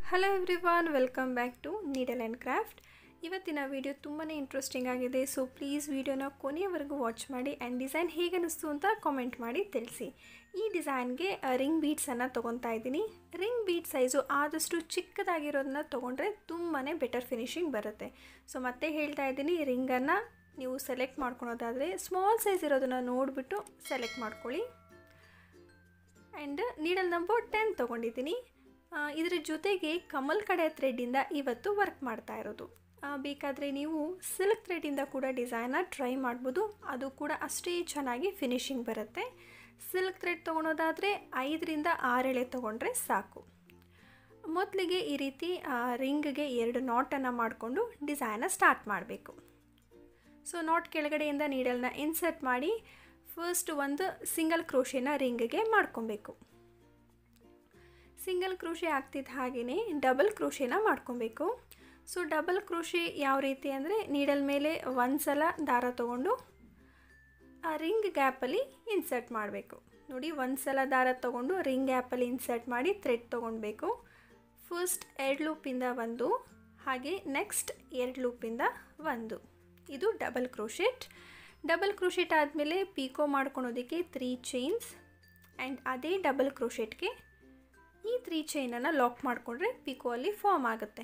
hello everyone welcome back to Needle and Craft ಇವತ್ತಿನ video ತುಂಬಾ interesting ಆಗಿದೆ so please ವಿಡಿಯೋನ ಕೊನೆಯವರೆಗೂ ವಾಚ್ ಮಾಡಿ ಆ್ಯಂಡ್ ಡಿಸೈನ್ ಹೇಗೆ ಅನ್ನಿಸ್ತು ಅಂತ ಕಾಮೆಂಟ್ ಮಾಡಿ ತಿಳಿಸಿ ಈ ಡಿಸೈನ್ಗೆ ರಿಂಗ್ ಬೀಡ್ಸನ್ನು ತೊಗೊತಾ ಇದ್ದೀನಿ ರಿಂಗ್ ಬೀಡ್ ಸೈಜು ಆದಷ್ಟು ಚಿಕ್ಕದಾಗಿರೋದನ್ನ ತೊಗೊಂಡ್ರೆ ತುಂಬಾ ಬೆಟರ್ ಫಿನಿಶಿಂಗ್ ಬರುತ್ತೆ ಸೊ ಮತ್ತೆ ಹೇಳ್ತಾ ಇದ್ದೀನಿ ರಿಂಗನ್ನು ನೀವು ಸೆಲೆಕ್ಟ್ ಮಾಡ್ಕೊಳೋದಾದರೆ ಸ್ಮಾಲ್ ಸೈಜ್ ಇರೋದನ್ನು ನೋಡಿಬಿಟ್ಟು ಸೆಲೆಕ್ಟ್ ಮಾಡ್ಕೊಳ್ಳಿ ಆ್ಯಂಡ್ ನೀಡಲ್ ನಂಬರ್ ಟೆನ್ ತೊಗೊಂಡಿದ್ದೀನಿ ಇದರ ಜೊತೆಗೆ ಕಮಲ್ ಕಡೆ ಥ್ರೆಡ್ಡಿಂದ ಇವತ್ತು ವರ್ಕ್ ಮಾಡ್ತಾ ಇರೋದು ಬೇಕಾದರೆ ನೀವು ಸಿಲ್ಕ್ ಥ್ರೆಡ್ಡಿಂದ ಕೂಡ ಡಿಸೈನ್ನ ಟ್ರೈ ಮಾಡ್ಬೋದು ಅದು ಕೂಡ ಅಷ್ಟೇ ಚೆನ್ನಾಗಿ ಫಿನಿಶಿಂಗ್ ಬರುತ್ತೆ ಸಿಲ್ಕ್ ಥ್ರೆಡ್ ತೊಗೊಳೋದಾದರೆ ಐದರಿಂದ ಆರು ಎಳೆ ತೊಗೊಂಡ್ರೆ ಸಾಕು ಮೊದಲಿಗೆ ಈ ರೀತಿ ರಿಂಗ್ಗೆ ಎರಡು ನಾಟನ್ನು ಮಾಡಿಕೊಂಡು ಡಿಸೈನ ಸ್ಟಾರ್ಟ್ ಮಾಡಬೇಕು ಸೊ ನಾಟ್ ಕೆಳಗಡೆಯಿಂದ ನೀಡಲ್ನ ಇನ್ಸರ್ಟ್ ಮಾಡಿ ಫಸ್ಟ್ ಒಂದು ಸಿಂಗಲ್ ಕ್ರೋಶೆನ ರಿಂಗ್ಗೆ ಮಾಡ್ಕೊಬೇಕು ಸಿಂಗಲ್ ಕ್ರೋಶೆ ಆಗ್ತಿದ್ದ ಹಾಗೆಯೇ ಡಬಲ್ ಕ್ರೋಶೆನ ಮಾಡ್ಕೊಬೇಕು ಸೊ ಡಬಲ್ ಕ್ರೋಶೆ ಯಾವ ರೀತಿ ಅಂದರೆ ನೀಡಲ್ ಮೇಲೆ ಒಂದು ಸಲ ದಾರ ತೊಗೊಂಡು ಆ ರಿಂಗ್ ಗ್ಯಾಪಲ್ಲಿ ಇನ್ಸರ್ಟ್ ಮಾಡಬೇಕು ನೋಡಿ ಒಂದು ಸಲ ದಾರ ತೊಗೊಂಡು ರಿಂಗ್ ಗ್ಯಾಪಲ್ಲಿ ಇನ್ಸರ್ಟ್ ಮಾಡಿ ಥ್ರೆಡ್ ತೊಗೊಳ್ಬೇಕು ಫಸ್ಟ್ ಎರಡು ಲೂಪಿಂದ ಒಂದು ಹಾಗೆ ನೆಕ್ಸ್ಟ್ ಎರಡು ಲೂಪಿಂದ ಒಂದು ಇದು ಡಬಲ್ ಕ್ರೋಶೆಟ್ ಡಬಲ್ ಕ್ರೋಶೆಟ್ ಆದಮೇಲೆ ಪೀಕೋ ಮಾಡ್ಕೊಳೋದಕ್ಕೆ ತ್ರೀ ಚೈನ್ಸ್ ಆ್ಯಂಡ್ ಅದೇ ಡಬಲ್ ಕ್ರೋಶೆಟ್ಗೆ ಈ ತ್ರೀ ಚೈನನ್ನು ಲಾಕ್ ಮಾಡಿಕೊಂಡ್ರೆ ಪಿಕೋ ಅಲ್ಲಿ ಫಾರ್ಮ್ ಆಗುತ್ತೆ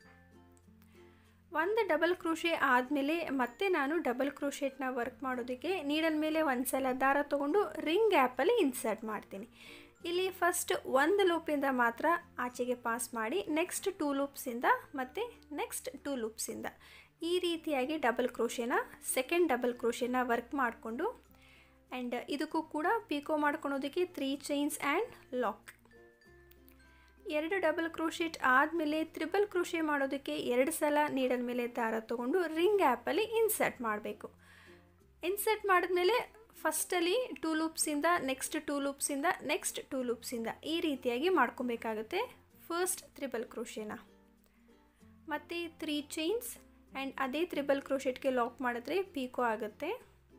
ಒಂದು ಡಬಲ್ ಕ್ರೋಶೆ ಆದಮೇಲೆ ಮತ್ತೆ ನಾನು ಡಬಲ್ ಕ್ರೋಶೆಟ್ನ ವರ್ಕ್ ಮಾಡೋದಕ್ಕೆ ನೀಡಲ್ ಮೇಲೆ ಒಂದು ಸಲ ದಾರ ತೊಗೊಂಡು ರಿಂಗ್ ಗ್ಯಾಪಲ್ಲಿ ಇನ್ಸರ್ಟ್ ಮಾಡ್ತೀನಿ ಇಲ್ಲಿ ಫಸ್ಟ್ ಒಂದು ಲೂಪಿಂದ ಮಾತ್ರ ಆಚೆಗೆ ಪಾಸ್ ಮಾಡಿ ನೆಕ್ಸ್ಟ್ ಟೂ ಲೂಪ್ಸಿಂದ ಮತ್ತು ನೆಕ್ಸ್ಟ್ ಟೂ ಲೂಪ್ಸಿಂದ ಈ ರೀತಿಯಾಗಿ ಡಬಲ್ ಕ್ರೋಶೆನ ಸೆಕೆಂಡ್ ಡಬಲ್ ಕ್ರೋಶೆನ ವರ್ಕ್ ಮಾಡಿಕೊಂಡು ಆ್ಯಂಡ್ ಇದಕ್ಕೂ ಕೂಡ ಪೀಕೋ ಮಾಡ್ಕೊಳೋದಕ್ಕೆ ತ್ರೀ ಚೈನ್ಸ್ ಆ್ಯಂಡ್ ಲಾಕ್ ಎರಡು ಡಬಲ್ ಕ್ರೋಶೆಟ್ ಆದಮೇಲೆ ತ್ರಿಬಲ್ ಕ್ರೋಶೆ ಮಾಡೋದಕ್ಕೆ ಎರಡು ಸಲ ನೀಡಲ್ ಮೇಲೆ ದಾರ ತೊಗೊಂಡು ರಿಂಗ್ ಆ್ಯಪಲ್ಲಿ ಇನ್ಸರ್ಟ್ ಮಾಡಬೇಕು ಇನ್ಸರ್ಟ್ ಮಾಡಿದ್ಮೇಲೆ ಫಸ್ಟಲ್ಲಿ ಟೂ ಲೂಪ್ಸಿಂದ ನೆಕ್ಸ್ಟ್ ಟೂ ಲೂಪ್ಸಿಂದ ನೆಕ್ಸ್ಟ್ ಟೂ ಲೂಪ್ಸಿಂದ ಈ ರೀತಿಯಾಗಿ ಮಾಡ್ಕೊಬೇಕಾಗುತ್ತೆ ಫಸ್ಟ್ ತ್ರಿಬಲ್ ಕ್ರೋಶೆನ ಮತ್ತು ತ್ರೀ ಚೈನ್ಸ್ ಆ್ಯಂಡ್ ಅದೇ ತ್ರಿಬಲ್ ಕ್ರೋಶೆಟ್ಗೆ ಲಾಕ್ ಮಾಡಿದ್ರೆ ಪೀಕೋ ಆಗುತ್ತೆ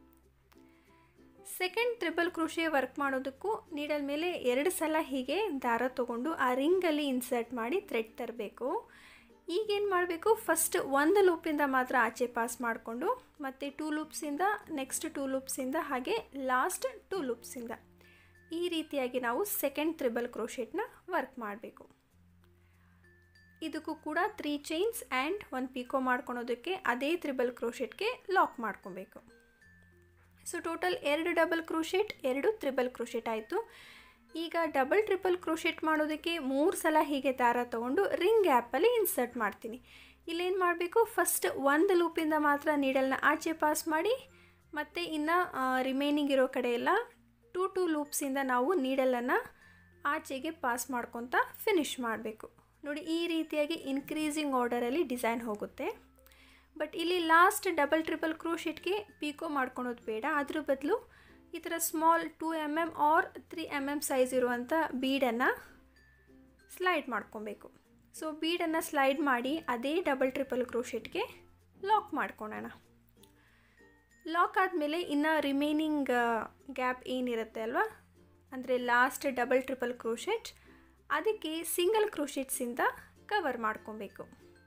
ಸೆಕೆಂಡ್ ತ್ರಿಬಲ್ ಕ್ರೋಶೆ ವರ್ಕ್ ಮಾಡೋದಕ್ಕೂ ನೀಡಲ್ ಮೇಲೆ ಎರಡು ಸಲ ಹೀಗೆ ದಾರ ತೊಗೊಂಡು ಆ ರಿಂಗಲ್ಲಿ ಇನ್ಸರ್ಟ್ ಮಾಡಿ ಥ್ರೆಡ್ ತರಬೇಕು ಈಗೇನು ಮಾಡಬೇಕು ಫಸ್ಟ್ ಒಂದು ಲೂಪಿಂದ ಮಾತ್ರ ಆಚೆ ಪಾಸ್ ಮಾಡಿಕೊಂಡು ಮತ್ತು ಟೂ ಲೂಪ್ಸಿಂದ ನೆಕ್ಸ್ಟ್ ಟೂ ಲೂಪ್ಸಿಂದ ಹಾಗೆ ಲಾಸ್ಟ್ ಟೂ ಲೂಪ್ಸಿಂದ ಈ ರೀತಿಯಾಗಿ ನಾವು ಸೆಕೆಂಡ್ ತ್ರಿಬಲ್ ಕ್ರೋಶೆಟ್ನ ವರ್ಕ್ ಮಾಡಬೇಕು ಇದಕ್ಕೂ ಕೂಡ ತ್ರೀ ಚೈನ್ಸ್ ಆ್ಯಂಡ್ ಒಂದು ಪೀಕೋ ಮಾಡ್ಕೊಳೋದಕ್ಕೆ ಅದೇ ತ್ರಿಬಲ್ ಕ್ರೋಶೆಟ್ಗೆ ಲಾಕ್ ಮಾಡ್ಕೊಬೇಕು ಸೊ ಟೋಟಲ್ ಎರಡು ಡಬಲ್ ಕ್ರೋಶೆಟ್ ಎರಡು ತ್ರಿಬಲ್ ಕ್ರೋಶೆಟ್ ಆಯಿತು ಈಗ ಡಬಲ್ ಟ್ರಿಬಲ್ ಕ್ರೋಶೆಟ್ ಮಾಡೋದಕ್ಕೆ ಮೂರು ಸಲ ಹೀಗೆ ದಾರ ತೊಗೊಂಡು ರಿಂಗ್ ಗ್ಯಾಪಲ್ಲಿ ಇನ್ಸರ್ಟ್ ಮಾಡ್ತೀನಿ ಇಲ್ಲೇನು ಮಾಡಬೇಕು ಫಸ್ಟ್ ಒಂದು ಲೂಪಿಂದ ಮಾತ್ರ ನೀಡಲ್ನ ಆಚೆ ಪಾಸ್ ಮಾಡಿ ಮತ್ತು ಇನ್ನು ರಿಮೈನಿಂಗ್ ಇರೋ ಕಡೆ ಎಲ್ಲ ಟೂ ಟೂ ಲೂಪ್ಸಿಂದ ನಾವು ನೀಡಲನ್ನು ಆಚೆಗೆ ಪಾಸ್ ಮಾಡ್ಕೊತ ಫಿನಿಷ್ ಮಾಡಬೇಕು ನೋಡಿ ಈ ರೀತಿಯಾಗಿ ಇನ್ಕ್ರೀಸಿಂಗ್ ಆರ್ಡರಲ್ಲಿ ಡಿಸೈನ್ ಹೋಗುತ್ತೆ ಬಟ್ ಇಲ್ಲಿ ಲಾಸ್ಟ್ ಡಬಲ್ ಟ್ರಿಬಲ್ ಕ್ರೋಶೆಟ್ಗೆ ಪೀಕೋ ಮಾಡ್ಕೊಳೋದು ಬೇಡ ಅದ್ರ ಬದಲು ಈ ಥರ small two M M or three M M size ಇರುವಂಥ ಬೀಡನ್ನು ಸ್ಲೈಡ್ ಮಾಡ್ಕೊಬೇಕು ಸೊ ಬೀಡನ್ನು ಸ್ಲೈಡ್ ಮಾಡಿ ಅದೇ ಡಬಲ್ ಟ್ರಿಪಲ್ ಕ್ರೋಶೆಟ್ಗೆ ಲಾಕ್ ಮಾಡ್ಕೊಳೋಣ ಲಾಕ್ ಆದಮೇಲೆ ಇನ್ನು ರಿಮೈನಿಂಗ್ ಗ್ಯಾಪ್ ಏನಿರುತ್ತೆ ಅಲ್ವಾ ಅಂದರೆ ಲಾಸ್ಟ್ ಡಬಲ್ ಟ್ರಿಪಲ್ ಕ್ರೋಶೆಟ್ ಅದಕ್ಕೆ ಸಿಂಗಲ್ ಕ್ರೋಶೆಟ್ಸಿಂದ ಕವರ್ ಮಾಡ್ಕೊಬೇಕು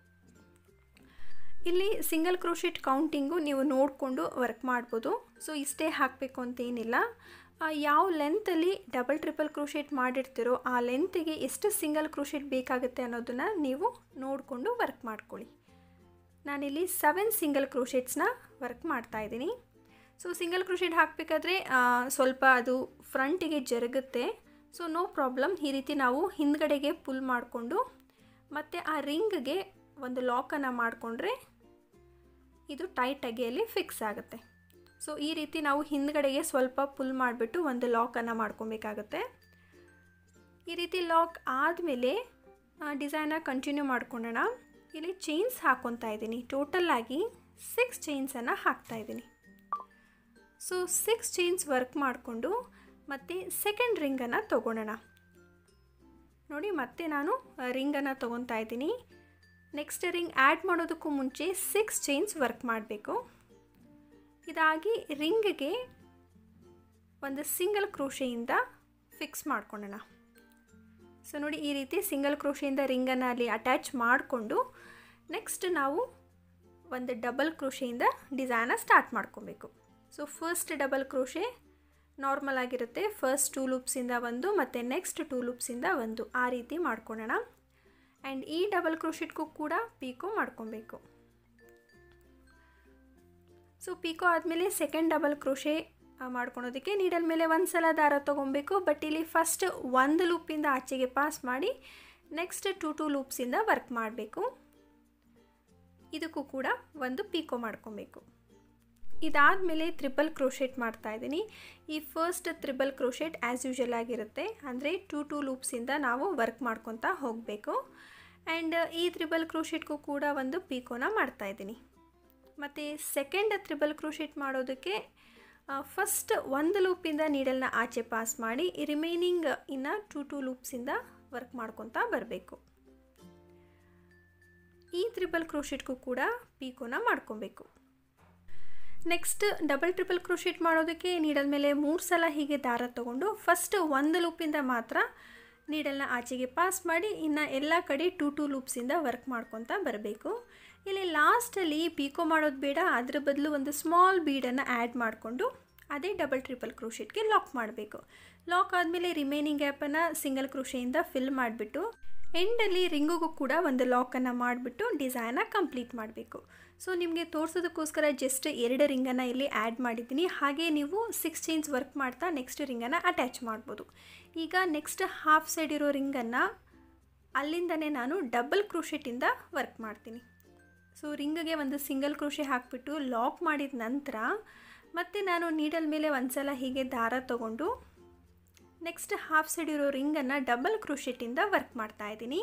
ಇಲ್ಲಿ ಸಿಂಗಲ್ ಕ್ರೋಶೆಟ್ ಕೌಂಟಿಂಗು ನೀವು ನೋಡಿಕೊಂಡು ವರ್ಕ್ ಮಾಡ್ಬೋದು ಸೊ ಇಷ್ಟೇ ಹಾಕಬೇಕು ಅಂತೇನಿಲ್ಲ ಯಾವ ಲೆಂತಲ್ಲಿ ಡಬಲ್ ಟ್ರಿಪಲ್ ಕ್ರೋಶೆಟ್ ಮಾಡಿರ್ತೀರೋ ಆ ಲೆಂತಿಗೆ ಎಷ್ಟು ಸಿಂಗಲ್ ಕ್ರೋಶೆಟ್ ಬೇಕಾಗುತ್ತೆ ಅನ್ನೋದನ್ನು ನೀವು ನೋಡಿಕೊಂಡು ವರ್ಕ್ ಮಾಡ್ಕೊಳ್ಳಿ ನಾನಿಲ್ಲಿ ಸೆವೆನ್ ಸಿಂಗಲ್ ಕ್ರೋಶೆಟ್ಸ್ನ ವರ್ಕ್ ಮಾಡ್ತಾಯಿದ್ದೀನಿ ಸೊ ಸಿಂಗಲ್ ಕ್ರೋಶೆಟ್ ಹಾಕಬೇಕಾದ್ರೆ ಸ್ವಲ್ಪ ಅದು ಫ್ರಂಟಿಗೆ ಜರುಗುತ್ತೆ ಸೊ ನೋ ಪ್ರಾಬ್ಲಮ್ ಈ ರೀತಿ ನಾವು ಹಿಂದ್ಗಡೆಗೆ ಪುಲ್ ಮಾಡಿಕೊಂಡು ಮತ್ತು ಆ ರಿಂಗ್ಗೆ ಒಂದು ಲಾಕನ್ನು ಮಾಡಿಕೊಂಡ್ರೆ ಇದು ಟೈಟಾಗಿ ಅಲ್ಲಿ ಫಿಕ್ಸ್ ಆಗುತ್ತೆ ಸೊ ಈ ರೀತಿ ನಾವು ಹಿಂದ್ಗಡೆಗೆ ಸ್ವಲ್ಪ ಪುಲ್ ಮಾಡಿಬಿಟ್ಟು ಒಂದು ಲಾಕನ್ನು ಮಾಡ್ಕೊಬೇಕಾಗತ್ತೆ ಈ ರೀತಿ ಲಾಕ್ ಆದಮೇಲೆ ಡಿಸೈನ ಕಂಟಿನ್ಯೂ ಮಾಡ್ಕೊಳ್ಳೋಣ ಇಲ್ಲಿ ಚೈನ್ಸ್ ಹಾಕ್ಕೊತಾ ಇದ್ದೀನಿ ಟೋಟಲ್ಲಾಗಿ ಸಿಕ್ಸ್ ಚೈನ್ಸನ್ನು ಹಾಕ್ತಾಯಿದ್ದೀನಿ ಸೊ ಸಿಕ್ಸ್ ಚೈನ್ಸ್ ವರ್ಕ್ ಮಾಡಿಕೊಂಡು ಮತ್ತು ಸೆಕೆಂಡ್ ರಿಂಗನ್ನು ತೊಗೊಳೋಣ ನೋಡಿ ಮತ್ತೆ ನಾನು ರಿಂಗನ್ನು ತೊಗೊತಾ ಇದ್ದೀನಿ ನೆಕ್ಸ್ಟ್ ರಿಂಗ್ ಆ್ಯಡ್ ಮಾಡೋದಕ್ಕೂ ಮುಂಚೆ ಸಿಕ್ಸ್ ಚೈನ್ಸ್ ವರ್ಕ್ ಮಾಡಬೇಕು ಇದಾಗಿ ರಿಂಗ್ಗೆ ಒಂದು ಸಿಂಗಲ್ ಕ್ರೋಶೆಯಿಂದ ಫಿಕ್ಸ್ ಮಾಡ್ಕೊಳ್ಳೋಣ ಸೊ ನೋಡಿ ಈ ರೀತಿ ಸಿಂಗಲ್ ಕ್ರೋಶೆಯಿಂದ ರಿಂಗನ್ನು ಅಲ್ಲಿ ಅಟ್ಯಾಚ್ ಮಾಡಿಕೊಂಡು ನೆಕ್ಸ್ಟ್ ನಾವು ಒಂದು ಡಬಲ್ ಕ್ರೋಶೆಯಿಂದ ಡಿಸೈನ ಸ್ಟಾರ್ಟ್ ಮಾಡ್ಕೊಬೇಕು so first double crochet normal ಆಗಿರುತ್ತೆ ಫಸ್ಟ್ ಟೂ ಲೂಪ್ಸಿಂದ ಒಂದು ಮತ್ತು ನೆಕ್ಸ್ಟ್ ಟೂ ಲೂಪ್ಸಿಂದ ಒಂದು ಆ ರೀತಿ ಮಾಡ್ಕೊಳ್ಳೋಣ ಆ್ಯಂಡ್ ಈ ಡಬಲ್ ಕ್ರೋಶೆಟ್ಗೂ ಕೂಡ ಪೀಕೋ ಮಾಡ್ಕೊಬೇಕು ಸೊ ಪೀಕೋ ಆದಮೇಲೆ ಸೆಕೆಂಡ್ ಡಬಲ್ ಕ್ರೋಶೆ ಮಾಡ್ಕೊಳೋದಕ್ಕೆ ನೀಡಲ್ ಮೇಲೆ ಒಂದು ಸಲ ದಾರ ತೊಗೊಬೇಕು ಬಟ್ ಇಲ್ಲಿ ಫಸ್ಟ್ ಒಂದು ಲೂಪಿಂದ ಆಚೆಗೆ ಪಾಸ್ ಮಾಡಿ ನೆಕ್ಸ್ಟ್ ಟು ಟೂ ಲೂಪ್ಸಿಂದ ವರ್ಕ್ ಮಾಡಬೇಕು ಇದಕ್ಕೂ ಕೂಡ ಒಂದು ಪೀಕೋ ಮಾಡ್ಕೊಬೇಕು ಇದಾದಮೇಲೆ ತ್ರಿಬಲ್ ಕ್ರೋಶೆಟ್ ಮಾಡ್ತಾ ಇದ್ದೀನಿ ಈ first triple crochet as usual ಆಗಿರುತ್ತೆ ಅಂದರೆ ಟೂ ಟೂ ಲೂಪ್ಸಿಂದ ನಾವು ವರ್ಕ್ ಮಾಡ್ಕೊತಾ ಹೋಗಬೇಕು ಆ್ಯಂಡ್ ಈ ತ್ರಿಬಲ್ ಕ್ರೋಶೆಟ್ಗೂ ಕೂಡ ಒಂದು ಪೀಕೋನ ಮಾಡ್ತಾ ಇದ್ದೀನಿ ಮತ್ತು ಸೆಕೆಂಡ್ ತ್ರಿಬಲ್ ಕ್ರೋಶೆಟ್ ಮಾಡೋದಕ್ಕೆ ಫಸ್ಟ್ ಒಂದು ಲೂಪಿಂದ ನೀಡಲ್ನ ಆಚೆ ಪಾಸ್ ಮಾಡಿ ರಿಮೈನಿಂಗ್ ಇನ್ನು ಟೂ ಟೂ ಲೂಪ್ಸಿಂದ ವರ್ಕ್ ಮಾಡ್ಕೊತಾ ಬರಬೇಕು ಈ ತ್ರಿಬಲ್ ಕ್ರೋಶೆಟ್ಗೂ ಕೂಡ ಪೀಕೋನ ಮಾಡ್ಕೊಬೇಕು ನೆಕ್ಸ್ಟ್ ಡಬಲ್ ಟ್ರಿಬಲ್ ಕ್ರೋಶೆಟ್ ಮಾಡೋದಕ್ಕೆ ನೀಡಲ್ ಮೇಲೆ ಮೂರು ಸಲ ಹೀಗೆ ದಾರ ತೊಗೊಂಡು ಫಸ್ಟ್ ಒಂದು ಲೂಪಿಂದ ಮಾತ್ರ ನೀಡಲ್ನ ಆಚೆಗೆ ಪಾಸ್ ಮಾಡಿ ಇನ್ನು ಎಲ್ಲ ಕಡೆ ಟೂ ಟೂ ಲೂಪ್ಸಿಂದ ವರ್ಕ್ ಮಾಡ್ಕೊತಾ ಬರಬೇಕು ಇಲ್ಲಿ ಲಾಸ್ಟಲ್ಲಿ ಪೀಕೋ ಮಾಡೋದು ಬೇಡ ಅದ್ರ ಬದಲು ಒಂದು ಸ್ಮಾಲ್ ಬೀಡನ್ನು ಆ್ಯಡ್ ಮಾಡಿಕೊಂಡು ಅದೇ ಡಬಲ್ ಟ್ರಿಪಲ್ ಕ್ರೋಶೆಟ್ಗೆ ಲಾಕ್ ಮಾಡಬೇಕು ಲಾಕ್ ಆದಮೇಲೆ ರಿಮೈನಿಂಗ್ ಗ್ಯಾಪನ್ನು ಸಿಂಗಲ್ ಕ್ರೋಶೆಯಿಂದ ಫಿಲ್ ಮಾಡಿಬಿಟ್ಟು ಎಂಡಲ್ಲಿ ರಿಂಗಿಗೂ ಕೂಡ ಒಂದು ಲಾಕನ್ನು ಮಾಡಿಬಿಟ್ಟು ಡಿಸೈನ ಕಂಪ್ಲೀಟ್ ಮಾಡಬೇಕು ಸೊ ನಿಮಗೆ ತೋರಿಸೋದಕ್ಕೋಸ್ಕರ ಜಸ್ಟ್ ಎರಡು ರಿಂಗನ್ನು ಇಲ್ಲಿ ಆ್ಯಡ್ ಮಾಡಿದ್ದೀನಿ ಹಾಗೆ ನೀವು ಸಿಕ್ಸ್ ಚೈನ್ಸ್ ವರ್ಕ್ ಮಾಡ್ತಾ ನೆಕ್ಸ್ಟ್ ರಿಂಗನ್ನು ಅಟ್ಯಾಚ್ ಮಾಡ್ಬೋದು ಈಗ ನೆಕ್ಸ್ಟ್ ಹಾಫ್ ಸೈಡ್ ಇರೋ ರಿಂಗನ್ನು ಅಲ್ಲಿಂದನೇ ನಾನು ಡಬಲ್ ಕ್ರೋಶೆಟಿಂದ ವರ್ಕ್ ಮಾಡ್ತೀನಿ ಸೊ ರಿಂಗ್ಗೆ ಒಂದು ಸಿಂಗಲ್ ಕ್ರೋಶೆ ಹಾಕಿಬಿಟ್ಟು ಲಾಕ್ ಮಾಡಿದ ನಂತರ ಮತ್ತೆ ನಾನು ನೀಡಲ್ ಮೇಲೆ ಒಂದು ಸಲ ಹೀಗೆ ದಾರ ತೊಗೊಂಡು ನೆಕ್ಸ್ಟ್ ಹಾಫ್ ಸೈಡ್ ಇರೋ ರಿಂಗನ್ನು ಡಬಲ್ ಕ್ರೋಶೆಟಿಂದ ವರ್ಕ್ ಮಾಡ್ತಾ ಇದ್ದೀನಿ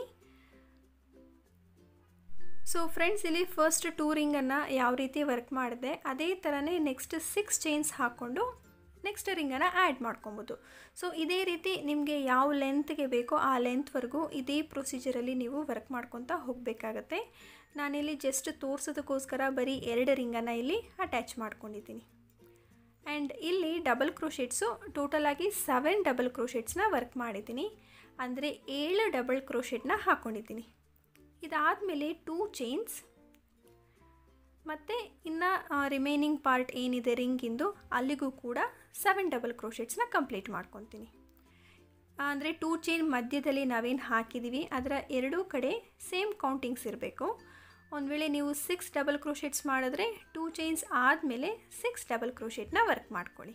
ಸೊ ಫ್ರೆಂಡ್ಸ್ ಇಲ್ಲಿ ಫಸ್ಟ್ ಟೂ ರಿಂಗನ್ನು ಯಾವ ರೀತಿ ವರ್ಕ್ ಮಾಡಿದೆ ಅದೇ ಥರನೇ ನೆಕ್ಸ್ಟ್ ಸಿಕ್ಸ್ ಚೈನ್ಸ್ ಹಾಕ್ಕೊಂಡು ನೆಕ್ಸ್ಟ್ ರಿಂಗನ್ನು ಆ್ಯಡ್ ಮಾಡ್ಕೊಬೋದು ಸೊ ಇದೇ ರೀತಿ ನಿಮಗೆ ಯಾವ ಲೆಂತ್ಗೆ ಬೇಕೋ ಆ ಲೆಂತ್ವರೆಗೂ ಇದೇ ಪ್ರೊಸೀಜರಲ್ಲಿ ನೀವು ವರ್ಕ್ ಮಾಡ್ಕೊತಾ ಹೋಗಬೇಕಾಗತ್ತೆ ನಾನಿಲ್ಲಿ ಜಸ್ಟ್ ತೋರಿಸೋದಕ್ಕೋಸ್ಕರ ಬರೀ ಎರಡು ರಿಂಗನ್ನು ಇಲ್ಲಿ ಅಟ್ಯಾಚ್ ಮಾಡ್ಕೊಂಡಿದ್ದೀನಿ ಆ್ಯಂಡ್ ಇಲ್ಲಿ ಡಬಲ್ ಕ್ರೋಶೆಟ್ಸು ಟೋಟಲಾಗಿ ಸೆವೆನ್ ಡಬಲ್ ಕ್ರೋಶೆಟ್ಸ್ನ ವರ್ಕ್ ಮಾಡಿದ್ದೀನಿ ಅಂದರೆ ಏಳು ಡಬಲ್ ಕ್ರೋಶೆಟ್ನ ಹಾಕ್ಕೊಂಡಿದ್ದೀನಿ ಇದಾದಮೇಲೆ ಟೂ ಚೈನ್ಸ್ ಮತ್ತು ಇನ್ನು ರಿಮೈನಿಂಗ್ ಪಾರ್ಟ್ ಏನಿದೆ ರಿಂಗಿಂದು ಅಲ್ಲಿಗೂ ಕೂಡ ಸೆವೆನ್ ಡಬಲ್ ಕ್ರೋಶೆಟ್ಸ್ನ ಕಂಪ್ಲೀಟ್ ಮಾಡ್ಕೊತೀನಿ ಅಂದರೆ ಟೂ ಚೈನ್ ಮಧ್ಯದಲ್ಲಿ ನಾವೇನು ಹಾಕಿದ್ದೀವಿ ಅದರ ಎರಡೂ ಕಡೆ ಸೇಮ್ ಕೌಂಟಿಂಗ್ಸ್ ಇರಬೇಕು ಒಂದು ವೇಳೆ ನೀವು ಸಿಕ್ಸ್ ಡಬಲ್ ಕ್ರೋಶೆಟ್ಸ್ ಮಾಡಿದ್ರೆ ಟೂ ಚೈನ್ಸ್ ಆದಮೇಲೆ ಸಿಕ್ಸ್ ಡಬಲ್ ಕ್ರೋಶೆಟ್ನ ವರ್ಕ್ ಮಾಡ್ಕೊಳ್ಳಿ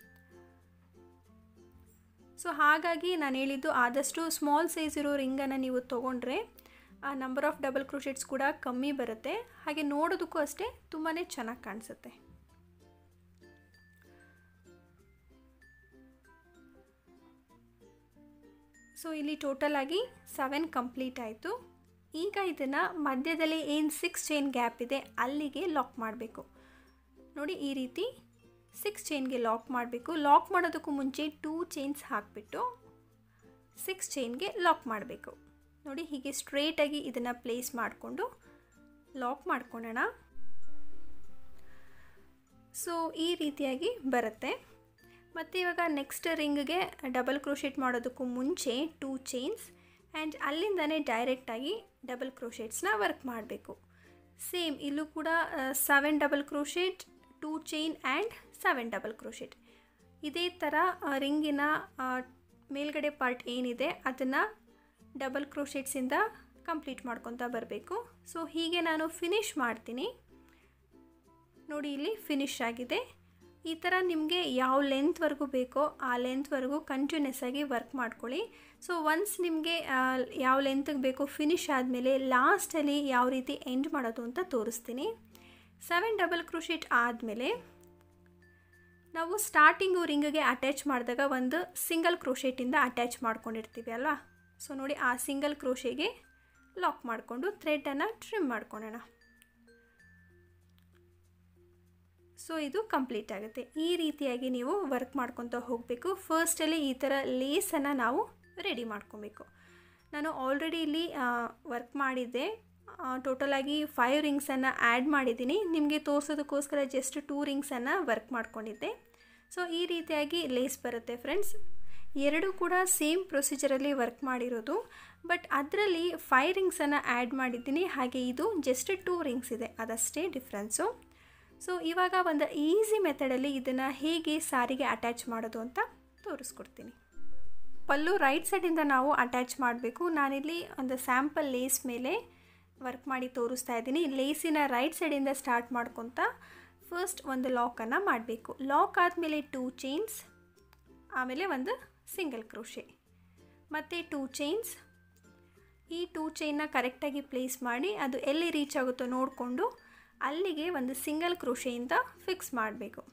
ಸೊ ಹಾಗಾಗಿ ನಾನು ಹೇಳಿದ್ದು ಆದಷ್ಟು ಸ್ಮಾಲ್ ಸೈಜ್ ಇರೋ ರಿಂಗನ್ನು ನೀವು ತೊಗೊಂಡ್ರೆ ಆ ನಂಬರ್ ಆಫ್ ಡಬಲ್ ಕ್ರೋಶೆಟ್ಸ್ ಕೂಡ ಕಮ್ಮಿ ಬರುತ್ತೆ ಹಾಗೆ ನೋಡೋದಕ್ಕೂ ಅಷ್ಟೇ ತುಂಬಾ ಚೆನ್ನಾಗಿ ಕಾಣಿಸುತ್ತೆ ಸೊ ಇಲ್ಲಿ ಟೋಟಲ್ ಆಗಿ ಸೆವೆನ್ ಕಂಪ್ಲೀಟ್ ಆಯಿತು ಈಗ ಇದನ್ನು ಮಧ್ಯದಲ್ಲಿ ಏನು ಸಿಕ್ಸ್ ಚೈನ್ ಗ್ಯಾಪ್ ಇದೆ ಅಲ್ಲಿಗೆ ಲಾಕ್ ಮಾಡಬೇಕು ನೋಡಿ ಈ ರೀತಿ ಸಿಕ್ಸ್ ಚೈನ್ಗೆ ಲಾಕ್ ಮಾಡಬೇಕು ಲಾಕ್ ಮಾಡೋದಕ್ಕೂ ಮುಂಚೆ ಟೂ ಚೈನ್ಸ್ ಹಾಕಿಬಿಟ್ಟು ಸಿಕ್ಸ್ ಚೈನ್ಗೆ ಲಾಕ್ ಮಾಡಬೇಕು ನೋಡಿ ಹೀಗೆ ಸ್ಟ್ರೇಟಾಗಿ ಇದನ್ನು ಪ್ಲೇಸ್ ಮಾಡಿಕೊಂಡು ಲಾಕ್ ಮಾಡ್ಕೊಳ್ಳೋಣ ಸೊ ಈ ರೀತಿಯಾಗಿ ಬರುತ್ತೆ ಮತ್ತು ಇವಾಗ ನೆಕ್ಸ್ಟ್ ರಿಂಗ್ಗೆ ಡಬಲ್ ಕ್ರೋಶೆಟ್ ಮಾಡೋದಕ್ಕೂ ಮುಂಚೆ ಟೂ ಚೈನ್ಸ್ ಆ್ಯಂಡ್ ಅಲ್ಲಿಂದನೇ ಡೈರೆಕ್ಟಾಗಿ ಡಬಲ್ ಕ್ರೋಶೆಟ್ಸ್ನ ವರ್ಕ್ ಮಾಡಬೇಕು ಸೇಮ್ ಇಲ್ಲೂ ಕೂಡ seven double crochet two chain and seven double crochet ಇದೇ ಥರ ರಿಂಗಿನ ಮೇಲ್ಗಡೆ ಪಾರ್ಟ್ ಏನಿದೆ ಅದನ್ನು ಡಬಲ್ ಕ್ರೋಶೆಟ್ಸಿಂದ ಕಂಪ್ಲೀಟ್ ಮಾಡ್ಕೊತಾ ಬರಬೇಕು ಸೊ ಹೀಗೆ ನಾನು ಫಿನಿಷ್ ಮಾಡ್ತೀನಿ ನೋಡಿ ಇಲ್ಲಿ ಫಿನಿಶ್ ಆಗಿದೆ ಈ ಥರ ನಿಮಗೆ ಯಾವ ಲೆಂತ್ವರೆಗೂ ಬೇಕೋ ಆ ಲೆಂತ್ವರೆಗೂ ಕಂಟಿನ್ಯೂಸ್ ಆಗಿ ವರ್ಕ್ ಮಾಡ್ಕೊಳ್ಳಿ ಸೊ ಒನ್ಸ್ ನಿಮಗೆ ಯಾವ ಲೆಂತ್ಗೆ ಬೇಕೋ ಫಿನಿಶ್ ಆದಮೇಲೆ ಲಾಸ್ಟಲ್ಲಿ ಯಾವ ರೀತಿ ಎಂಡ್ ಮಾಡೋದು ಅಂತ ತೋರಿಸ್ತೀನಿ ಸೆವೆನ್ ಡಬಲ್ ಕ್ರೋಶೆಟ್ ಆದಮೇಲೆ ನಾವು ಸ್ಟಾರ್ಟಿಂಗು ರಿಂಗಿಗೆ ಅಟ್ಯಾಚ್ ಮಾಡಿದಾಗ ಒಂದು ಸಿಂಗಲ್ ಕ್ರೋಶೆಟಿಂದ ಅಟ್ಯಾಚ್ ಮಾಡ್ಕೊಂಡಿರ್ತೀವಿ ಅಲ್ವಾ ಸೊ ನೋಡಿ ಆ ಸಿಂಗಲ್ ಕ್ರೋಶೆಗೆ ಲಾಕ್ ಮಾಡಿಕೊಂಡು ಥ್ರೆಡನ್ನು ಟ್ರಿಮ್ ಮಾಡ್ಕೊಳ್ಳೋಣ ಸೊ ಇದು ಕಂಪ್ಲೀಟ್ ಆಗುತ್ತೆ ಈ ರೀತಿಯಾಗಿ ನೀವು ವರ್ಕ್ ಮಾಡ್ಕೊತ ಹೋಗಬೇಕು ಫಸ್ಟಲ್ಲಿ ಈ ಥರ ಲೇಸನ್ನು ನಾವು ರೆಡಿ ಮಾಡ್ಕೊಬೇಕು ನಾನು ಆಲ್ರೆಡಿ ಇಲ್ಲಿ ವರ್ಕ್ ಮಾಡಿದ್ದೆ ಟೋಟಲಾಗಿ ಫೈವ್ ರಿಂಗ್ಸನ್ನು ಆ್ಯಡ್ ಮಾಡಿದ್ದೀನಿ ನಿಮಗೆ ತೋರಿಸೋದಕ್ಕೋಸ್ಕರ ಜಸ್ಟ್ ಟೂ ರಿಂಗ್ಸನ್ನು ವರ್ಕ್ ಮಾಡ್ಕೊಂಡಿದ್ದೆ ಸೊ ಈ ರೀತಿಯಾಗಿ ಲೇಸ್ ಬರುತ್ತೆ ಫ್ರೆಂಡ್ಸ್ ಎರಡು ಕೂಡ ಸೇಮ್ ಪ್ರೊಸೀಜರಲ್ಲಿ ವರ್ಕ್ ಮಾಡಿರೋದು ಬಟ್ ಅದರಲ್ಲಿ ಫೈ ರಿಂಗ್ಸನ್ನು ಆ್ಯಡ್ ಮಾಡಿದ್ದೀನಿ ಹಾಗೆ ಇದು ಜಸ್ಟ್ ಟೂ ರಿಂಗ್ಸ್ ಇದೆ ಅದಷ್ಟೇ ಡಿಫ್ರೆನ್ಸು ಸೊ ಇವಾಗ ಒಂದು ಈಸಿ ಮೆಥಡಲ್ಲಿ ಇದನ್ನು ಹೇಗೆ ಸಾರಿಗೆ ಅಟ್ಯಾಚ್ ಮಾಡೋದು ಅಂತ ತೋರಿಸ್ಕೊಡ್ತೀನಿ ಪಲ್ಲು ರೈಟ್ ಸೈಡಿಂದ ನಾವು ಅಟ್ಯಾಚ್ ಮಾಡಬೇಕು ನಾನಿಲ್ಲಿ ಒಂದು ಸ್ಯಾಂಪಲ್ ಲೇಸ್ ಮೇಲೆ ವರ್ಕ್ ಮಾಡಿ ತೋರಿಸ್ತಾ ಇದ್ದೀನಿ ಲೇಸಿನ ರೈಟ್ ಸೈಡಿಂದ ಸ್ಟಾರ್ಟ್ ಮಾಡ್ಕೊತ ಫಸ್ಟ್ ಒಂದು ಲಾಕನ್ನು ಮಾಡಬೇಕು ಲಾಕ್ ಆದಮೇಲೆ ಟೂ ಚೈನ್ಸ್ ಆಮೇಲೆ ಒಂದು ಸಿಂಗಲ್ ಕ್ರೋಶೆ ಮತ್ತು ಟೂ ಚೈನ್ಸ್ ಈ ಟೂ ಚೈನ್ನ ಕರೆಕ್ಟಾಗಿ ಪ್ಲೇಸ್ ಮಾಡಿ ಅದು ಎಲ್ಲಿ ರೀಚ್ ಆಗುತ್ತೋ ನೋಡಿಕೊಂಡು ಅಲ್ಲಿಗೆ ಒಂದು ಸಿಂಗಲ್ ಕ್ರೋಶೆಯಿಂದ ಫಿಕ್ಸ್ ಮಾಡಬೇಕು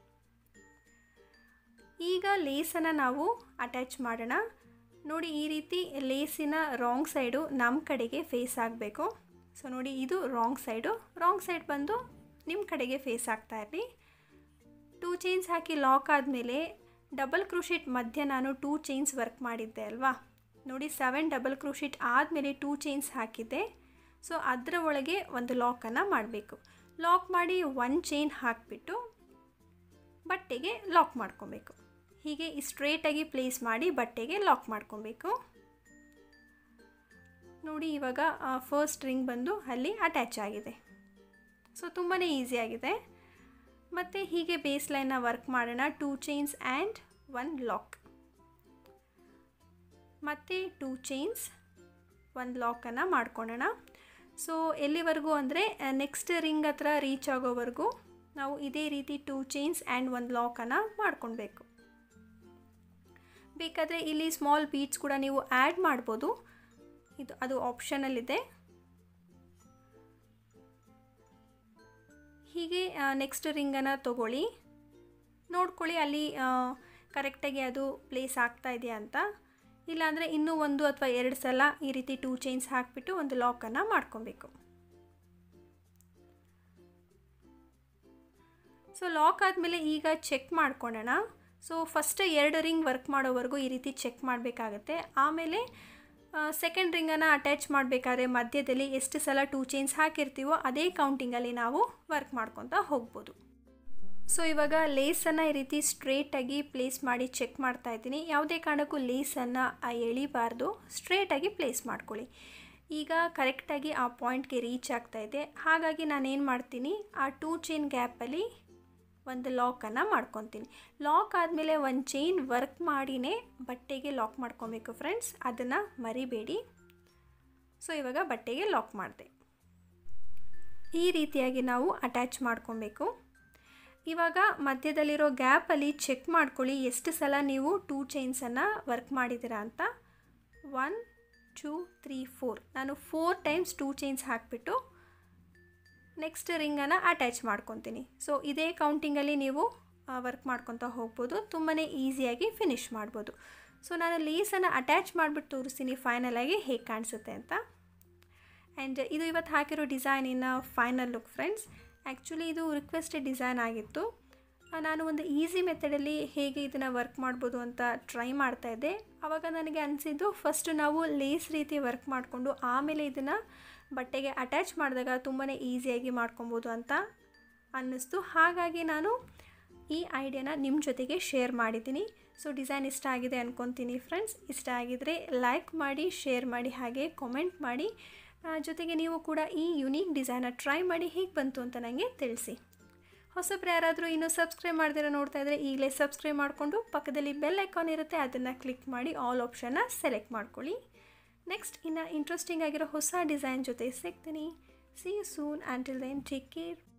ಈಗ ಲೇಸನ್ನು ನಾವು ಅಟ್ಯಾಚ್ ಮಾಡೋಣ ನೋಡಿ ಈ ರೀತಿ ಲೇಸಿನ ರಾಂಗ್ ಸೈಡು ನಮ್ಮ ಕಡೆಗೆ ಫೇಸ್ ಆಗಬೇಕು ಸೊ ನೋಡಿ ಇದು ರಾಂಗ್ ಸೈಡು ರಾಂಗ್ ಸೈಡ್ ಬಂದು ನಿಮ್ಮ ಕಡೆಗೆ ಫೇಸ್ ಆಗ್ತಾ ಇರಲಿ ಟೂ ಚೈನ್ಸ್ ಹಾಕಿ ಲಾಕ್ ಆದಮೇಲೆ ಡಬಲ್ ಕ್ರೂಶಿಟ್ ಮಧ್ಯೆ ನಾನು ಟೂ ಚೈನ್ಸ್ ವರ್ಕ್ ಮಾಡಿದ್ದೆ ಅಲ್ವಾ ನೋಡಿ ಸೆವೆನ್ ಡಬಲ್ ಕ್ರೂಶಿಟ್ ಆದಮೇಲೆ ಟೂ ಚೈನ್ಸ್ ಹಾಕಿದ್ದೆ ಸೊ ಅದರ ಒಳಗೆ ಒಂದು ಲಾಕನ್ನು ಮಾಡಬೇಕು ಲಾಕ್ ಮಾಡಿ ಒನ್ ಚೈನ್ ಹಾಕಿಬಿಟ್ಟು ಬಟ್ಟೆಗೆ ಲಾಕ್ ಮಾಡ್ಕೊಬೇಕು ಹೀಗೆ ಸ್ಟ್ರೇಟಾಗಿ ಪ್ಲೇಸ್ ಮಾಡಿ ಬಟ್ಟೆಗೆ ಲಾಕ್ ಮಾಡ್ಕೊಬೇಕು ನೋಡಿ ಇವಾಗ ಫಸ್ಟ್ ರಿಂಗ್ ಬಂದು ಅಲ್ಲಿ ಅಟ್ಯಾಚ್ ಆಗಿದೆ ಸೊ ತುಂಬಾ ಈಸಿಯಾಗಿದೆ ಮತ್ತು ಹೀಗೆ ಬೇಸ್ ಲೈನ್ನ ವರ್ಕ್ ಮಾಡೋಣ two chains and one lock ಮತ್ತು ಟೂ ಚೈನ್ಸ್ ಒಂದು ಲಾಕನ್ನು ಮಾಡ್ಕೊಳ್ಳೋಣ ಸೊ ಎಲ್ಲಿವರೆಗೂ ಅಂದರೆ ನೆಕ್ಸ್ಟ್ ರಿಂಗ್ ಹತ್ರ ರೀಚ್ ಆಗೋವರೆಗೂ ನಾವು ಇದೇ ರೀತಿ ಟೂ ಚೈನ್ಸ್ ಆ್ಯಂಡ್ ಒಂದು ಲಾಕನ್ನು ಮಾಡ್ಕೊಳ್ಬೇಕು ಬೇಕಾದರೆ ಇಲ್ಲಿ ಸ್ಮಾಲ್ ಬೀಟ್ಸ್ ಕೂಡ ನೀವು ಆ್ಯಡ್ ಮಾಡ್ಬೋದು ಇದು ಅದು ಆಪ್ಷನಲ್ಲಿದೆ ಹೀಗೆ ನೆಕ್ಸ್ಟ್ ರಿಂಗನ್ನು ತಗೊಳ್ಳಿ ನೋಡ್ಕೊಳ್ಳಿ ಅಲ್ಲಿ ಕರೆಕ್ಟಾಗಿ ಅದು ಪ್ಲೇಸ್ ಆಗ್ತಾ ಇದೆಯಾ ಅಂತ ಇಲ್ಲಾಂದರೆ ಇನ್ನೂ ಒಂದು ಅಥವಾ ಎರಡು ಸಲ ಈ ರೀತಿ ಟೂ ಚೈನ್ಸ್ ಹಾಕಿಬಿಟ್ಟು ಒಂದು ಲಾಕನ್ನು ಮಾಡ್ಕೊಬೇಕು ಸೊ ಲಾಕ್ ಆದಮೇಲೆ ಈಗ ಚೆಕ್ ಮಾಡ್ಕೊಳ್ಳೋಣ ಸೊ ಫಸ್ಟ್ ಎರಡು ರಿಂಗ್ ವರ್ಕ್ ಮಾಡೋವರೆಗೂ ಈ ರೀತಿ ಚೆಕ್ ಮಾಡಬೇಕಾಗತ್ತೆ ಆಮೇಲೆ ಸೆಕೆಂಡ್ ರಿಂಗನ್ನು ಅಟ್ಯಾಚ್ ಮಾಡಬೇಕಾದ್ರೆ ಮಧ್ಯದಲ್ಲಿ ಎಷ್ಟು ಸಲ ಟೂ ಚೈನ್ಸ್ ಹಾಕಿರ್ತೀವೋ ಅದೇ ಕೌಂಟಿಂಗಲ್ಲಿ ನಾವು ವರ್ಕ್ ಮಾಡ್ಕೊತಾ ಹೋಗ್ಬೋದು ಸೊ ಇವಾಗ ಲೇಸನ್ನು ಈ ರೀತಿ ಸ್ಟ್ರೇಟಾಗಿ ಪ್ಲೇಸ್ ಮಾಡಿ ಚೆಕ್ ಮಾಡ್ತಾ ಇದ್ದೀನಿ ಯಾವುದೇ ಕಾರಣಕ್ಕೂ ಲೇಸನ್ನು ಎಳಿಬಾರ್ದು ಸ್ಟ್ರೇಟಾಗಿ ಪ್ಲೇಸ್ ಮಾಡ್ಕೊಳ್ಳಿ ಈಗ ಕರೆಕ್ಟಾಗಿ ಆ ಪಾಯಿಂಟ್ಗೆ ರೀಚ್ ಆಗ್ತಾ ಇದೆ ಹಾಗಾಗಿ ನಾನೇನು ಮಾಡ್ತೀನಿ ಆ ಟೂ ಚೈನ್ ಗ್ಯಾಪಲ್ಲಿ ಒಂದು ಲಾಕನ್ನು ಮಾಡ್ಕೊತೀನಿ ಲಾಕ್ ಆದಮೇಲೆ ಒಂದು ಚೈನ್ ವರ್ಕ್ ಮಾಡಿನೇ ಬಟ್ಟೆಗೆ ಲಾಕ್ ಮಾಡ್ಕೊಬೇಕು ಫ್ರೆಂಡ್ಸ್ ಅದನ್ನು ಮರಿಬೇಡಿ ಸೊ ಇವಾಗ ಬಟ್ಟೆಗೆ ಲಾಕ್ ಮಾಡಿದೆ ಈ ರೀತಿಯಾಗಿ ನಾವು ಅಟ್ಯಾಚ್ ಮಾಡ್ಕೊಬೇಕು ಇವಾಗ ಮಧ್ಯದಲ್ಲಿರೋ ಗ್ಯಾಪಲ್ಲಿ ಚೆಕ್ ಮಾಡ್ಕೊಳ್ಳಿ ಎಷ್ಟು ಸಲ ನೀವು ಟೂ ಚೈನ್ಸನ್ನು ವರ್ಕ್ ಮಾಡಿದ್ದೀರಾ ಅಂತ ಒನ್ ಟೂ ತ್ರೀ ಫೋರ್ ನಾನು ಫೋರ್ ಟೈಮ್ಸ್ ಟೂ ಚೈನ್ಸ್ ಹಾಕಿಬಿಟ್ಟು ನೆಕ್ಸ್ಟ್ ರಿಂಗನ್ನು ಅಟ್ಯಾಚ್ ಮಾಡ್ಕೊತೀನಿ ಸೊ ಇದೇ ಕೌಂಟಿಂಗಲ್ಲಿ ನೀವು ವರ್ಕ್ ಮಾಡ್ಕೊತಾ ಹೋಗ್ಬೋದು ತುಂಬಾ ಈಸಿಯಾಗಿ ಫಿನಿಷ್ ಮಾಡ್ಬೋದು ಸೊ ನಾನು ಲೀಸನ್ನು ಅಟ್ಯಾಚ್ ಮಾಡಿಬಿಟ್ಟು ತೋರಿಸ್ತೀನಿ ಫೈನಲಾಗಿ ಹೇಗೆ ಕಾಣಿಸುತ್ತೆ ಅಂತ ಆ್ಯಂಡ್ ಇದು ಇವತ್ತು ಹಾಕಿರೋ ಡಿಸೈನಿನ ಫೈನಲ್ ಲುಕ್ ಫ್ರೆಂಡ್ಸ್ ಆ್ಯಕ್ಚುಲಿ ಇದು ರಿಕ್ವೆಸ್ಟೆಡ್ ಡಿಸೈನ್ ಆಗಿತ್ತು ನಾನು ಒಂದು ಈಸಿ ಮೆಥಡಲ್ಲಿ ಹೇಗೆ ಇದನ್ನು ವರ್ಕ್ ಮಾಡ್ಬೋದು ಅಂತ ಟ್ರೈ ಮಾಡ್ತಾಯಿದ್ದೆ ಆವಾಗ ನನಗೆ ಅನಿಸಿದ್ದು ಫಸ್ಟ್ ನಾವು ಲೇಸ್ ರೀತಿ ವರ್ಕ್ ಮಾಡಿಕೊಂಡು ಆಮೇಲೆ ಇದನ್ನು ಬಟ್ಟೆಗೆ ಅಟ್ಯಾಚ್ ಮಾಡಿದಾಗ ತುಂಬಾ ಈಸಿಯಾಗಿ ಮಾಡ್ಕೊಬೋದು ಅಂತ ಅನ್ನಿಸ್ತು ಹಾಗಾಗಿ ನಾನು ಈ ಐಡಿಯಾನ ನಿಮ್ಮ ಜೊತೆಗೆ ಶೇರ್ ಮಾಡಿದ್ದೀನಿ ಸೊ ಡಿಸೈನ್ ಇಷ್ಟ ಆಗಿದೆ ಅಂದ್ಕೊತೀನಿ ಫ್ರೆಂಡ್ಸ್ ಇಷ್ಟ ಆಗಿದರೆ ಲೈಕ್ ಮಾಡಿ ಶೇರ್ ಮಾಡಿ ಹಾಗೆ ಕಾಮೆಂಟ್ ಮಾಡಿ ಜೊತೆಗೆ ನೀವು ಕೂಡ ಈ ಯುನೀಕ್ ಡಿಸೈನ ಟ್ರೈ ಮಾಡಿ ಹೇಗೆ ಬಂತು ಅಂತ ನನಗೆ ತಿಳಿಸಿ ಹೊಸಬ್ರು ಯಾರಾದರೂ ಇನ್ನೂ ಸಬ್ಸ್ಕ್ರೈಬ್ ಮಾಡ್ದಿರೋ ನೋಡ್ತಾ ಇದ್ದರೆ ಈಗಲೇ ಸಬ್ಸ್ಕ್ರೈಬ್ ಮಾಡಿಕೊಂಡು ಪಕ್ಕದಲ್ಲಿ ಬೆಲ್ ಐಕಾನ್ ಇರುತ್ತೆ ಅದನ್ನು ಕ್ಲಿಕ್ ಮಾಡಿ ಆಲ್ ಆಪ್ಷನ್ನ ಸೆಲೆಕ್ಟ್ ಮಾಡ್ಕೊಳ್ಳಿ ನೆಕ್ಸ್ಟ್ ಇನ್ನು ಇಂಟ್ರೆಸ್ಟಿಂಗ್ ಆಗಿರೋ ಹೊಸ ಡಿಸೈನ್ ಜೊತೆ ಸಿಗ್ತೀನಿ see you soon until then take care